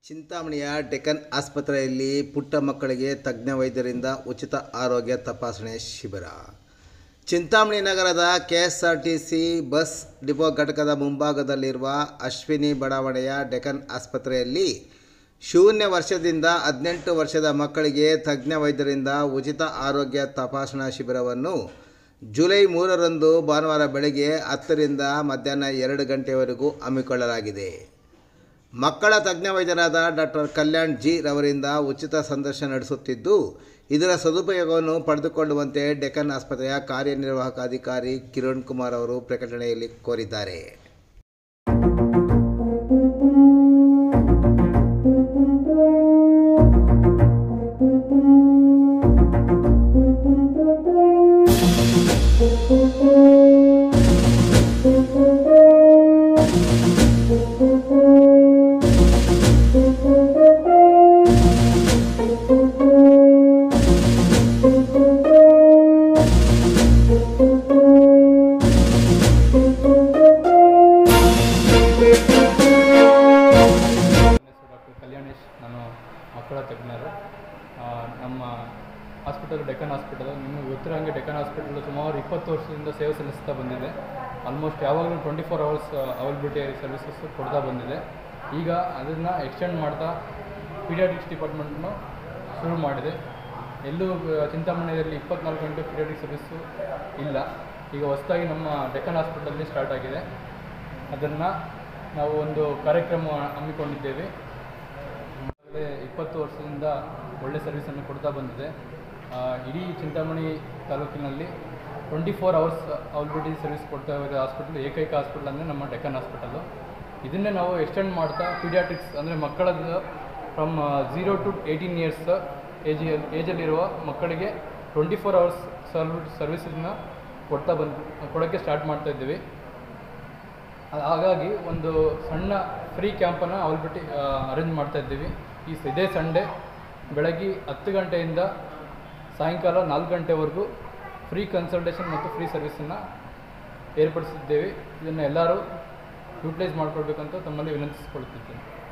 ಚಿಂತಾಮಣಿಯ ಡೆಕ್ಕನ್ ಆಸ್ಪತ್ರೆಯಲ್ಲಿ ಪುಟ್ಟ ಮಕ್ಕಳಿಗೆ ತಜ್ಞ ವೈದ್ಯರಿಂದ ಉಚಿತ ಆರೋಗ್ಯ ತಪಾಸಣೆ ಶಿಬಿರ ಚಿಂತಾಮಣಿ ನಗರದ ಕೆಎಸ್ಆರ್ಟಿಸಿ ಬಸ್ ಡಿಪೋ ಘಟಕದ ಮುಂಭಾಗದಲ್ಲಿರುವ ಅಶ್ವಿನಿ ಬಡಾವಣೆಯ ಡೆಕ್ಕನ್ ಆಸ್ಪತ್ರೆಯಲ್ಲಿ ಶೂನ್ಯ ವರ್ಷದಿಂದ ಹದಿನೆಂಟು ವರ್ಷದ ಮಕ್ಕಳಿಗೆ ತಜ್ಞ ವೈದ್ಯರಿಂದ ಉಚಿತ ಆರೋಗ್ಯ ತಪಾಸಣಾ ಶಿಬಿರವನ್ನು ಜುಲೈ ಮೂರರಂದು ಭಾನುವಾರ ಬೆಳಗ್ಗೆ ಹತ್ತರಿಂದ ಮಧ್ಯಾಹ್ನ ಎರಡು ಗಂಟೆಯವರೆಗೂ ಹಮ್ಮಿಕೊಳ್ಳಲಾಗಿದೆ ಮಕ್ಕಳ ತಜ್ಞ ವೈದ್ಯರಾದ ಡಾಕ್ಟರ್ ಕಲ್ಯಾಣ್ ಜಿ ರವರಿಂದ ಉಚಿತ ಸಂದರ್ಶನ ನಡೆಸುತ್ತಿದ್ದು ಇದರ ಸದುಪಯೋಗವನ್ನು ಪಡೆದುಕೊಳ್ಳುವಂತೆ ಡೆಕ್ಕನ್ ಆಸ್ಪತ್ರೆಯ ಕಾರ್ಯನಿರ್ವಾಹಕ ಅಧಿಕಾರಿ ಕಿರಣ್ ಕುಮಾರ್ ಅವರು ಪ್ರಕಟಣೆಯಲ್ಲಿ ಕೋರಿದ್ದಾರೆ ನನ್ನ ಹೆಸರು ಡಾಕ್ಟರ್ ಕಲ್ಯಾಣೇಶ್ ನಾನು ಮಕ್ಕಳ ತಜ್ಞರು ಆ, ನಮ್ಮ ಹಾಸ್ಪಿಟಲ್ ಡೆಕ್ಕನ್ ಹಾಸ್ಪಿಟಲ್ ನಿಮಗೆ ಗೊತ್ತಿರೋ ಹಾಗೆ ಡೆಕ್ಕನ್ ಹಾಸ್ಪಿಟಲ್ ಸುಮಾರು ಇಪ್ಪತ್ತು ವರ್ಷದಿಂದ ಸೇವೆ ಸಲ್ಲಿಸ್ತಾ ಬಂದಿದೆ ಆಲ್ಮೋಸ್ಟ್ ಯಾವಾಗಲೂ twenty four hours availability services ಕೊಡ್ತಾ ಬಂದಿದೆ ಈಗ ಅದನ್ನು ಎಕ್ಸ್ಟೆಂಡ್ ಮಾಡ್ತಾ ಪೀಡಿಯಾಟ್ರಿಕ್ಸ್ ಡಿಪಾರ್ಟ್ಮೆಂಟನ್ನು ಶುರು ಮಾಡಿದೆ ಎಲ್ಲೂ ಆ, ಚಿಂತಾಮಣಿಯಲ್ಲಿ ಇಪ್ಪತ್ನಾಲ್ಕು ಗಂಟೆ ಪೀಡಿಯಾಟ್ರಿಕ್ ಸರ್ವಿಸ್ಸು ಇಲ್ಲ ಈಗ ಹೊಸದಾಗಿ ನಮ್ಮ ಡೆಕ್ಕನ್ ಹಾಸ್ಪಿಟಲಲ್ಲಿ ಸ್ಟಾರ್ಟ್ ಆಗಿದೆ ಅದನ್ನು ನಾವು ಒಂದು ಕಾರ್ಯಕ್ರಮ ಹಮ್ಮಿಕೊಂಡಿದ್ದೇವೆ ಈಗಾಗಲೇ ಇಪ್ಪತ್ತು ವರ್ಷದಿಂದ ಒಳ್ಳೆ ಸರ್ವಿಸನ್ನು ಕೊಡ್ತಾ ಬಂದಿದೆ ಆ, ಇಡೀ ಚಿಂತಾಮಣಿ ತಾಲೂಕಿನಲ್ಲಿ twenty four hours availability service ಕೊಡ್ತಾ ಇರೋ ಹಾಸ್ಪಿಟಲ್ ಏಕೈಕ ಹಾಸ್ಪಿಟಲ್ ಅಂದರೆ ನಮ್ಮ ಡೆಕ್ಕನ್ ಹಾಸ್ಪಿಟಲು ಇದನ್ನೇ ನಾವು ಎಕ್ಸ್ಟೆಂಡ್ ಮಾಡ್ತಾ ಪೀಡಿಯಾಟ್ರಿಕ್ಸ್ ಅಂದರೆ ಮಕ್ಕಳದ್ದು from zero to eighteen years age ಏಜಲ್ಲಿರುವ ಮಕ್ಕಳಿಗೆ ಟ್ವೆಂಟಿ ಫೋರ್ ಅವರ್ಸ್ ಸರ್ವ್ ಸರ್ವಿಸನ್ನ ಕೊಡ್ತಾ ಬಂದು ಕೊಡೋಕ್ಕೆ ಸ್ಟಾರ್ಟ್ ಮಾಡ್ತಾ ಇದ್ದೀವಿ ಅ- ಹಾಗಾಗಿ ಒಂದು ಸಣ್ಣ ಫ್ರೀ ಕ್ಯಾಂಪನ್ನು ಅವೈಲಬಿಲಿಟಿ ಅರೇಂಜ್ ಮಾಡ್ತಾ ಇದ್ದೀವಿ ಈ ಸ- ಇದೇ ಸಂಡೇ ಬೆಳಗ್ಗೆ ಹತ್ತು ಗಂಟೆಯಿಂದ ಸಾಯಂಕಾಲ ನಾಲ್ಕು ಗಂಟೆವರೆಗೂ ಫ್ರೀ ಕನ್ಸಲ್ಟೇಷನ್ ಮತ್ತು ಫ್ರೀ ಸರ್ವಿಸನ್ನು ಏರ್ಪಡಿಸಿದ್ದೇವೆ ಇದನ್ನು ಎಲ್ಲರೂ ಯೂಟಿಲೈಸ್ ಮಾಡ್ಕೊಳ್ಬೇಕಂತ ತಮ್ಮಲ್ಲಿ ವಿನಂತಿಸಿಕೊಳ್ತಿದ್ದೇನೆ